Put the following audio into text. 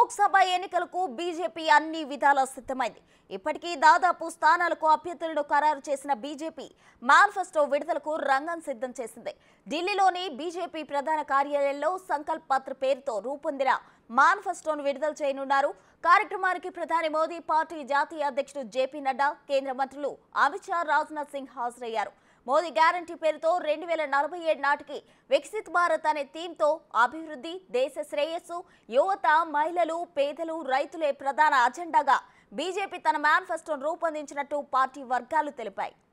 లోక్సభ ఎన్నికలకు బీజేపీ అన్ని విధాలా సిద్ధమైంది ఇప్పటికీ దాదాపు స్థానాలకు అభ్యర్థులను ఖరారు చేసిన బీజేపీ మేనిఫెస్టో విడుదలకు రంగం సిద్ధం చేసింది ఢిల్లీలోని బీజేపీ ప్రధాన కార్యాలయంలో సంకల్ప్ పత్ర పేరుతో రూపొందిన మేనిఫెస్టోను విడుదల చేయనున్నారు కార్యక్రమానికి ప్రధాని మోదీ పార్టీ జాతీయ అధ్యక్షుడు జేపీ నడ్డా కేంద్ర మంత్రులు అమిత్ షా రాజ్నాథ్ సింగ్ హాజరయ్యారు మోదీ గ్యారంటీ పేరుతో రెండు వేల నలభై ఏడు నాటికి వికసిత్ భారత్ అనే థీమ్తో అభివృద్ధి దేశ శ్రేయస్సు యువత మహిళలు పేదలు రైతులే ప్రధాన అజెండాగా బీజేపీ తన మేనిఫెస్టోను రూపొందించినట్టు పార్టీ వర్గాలు తెలిపాయి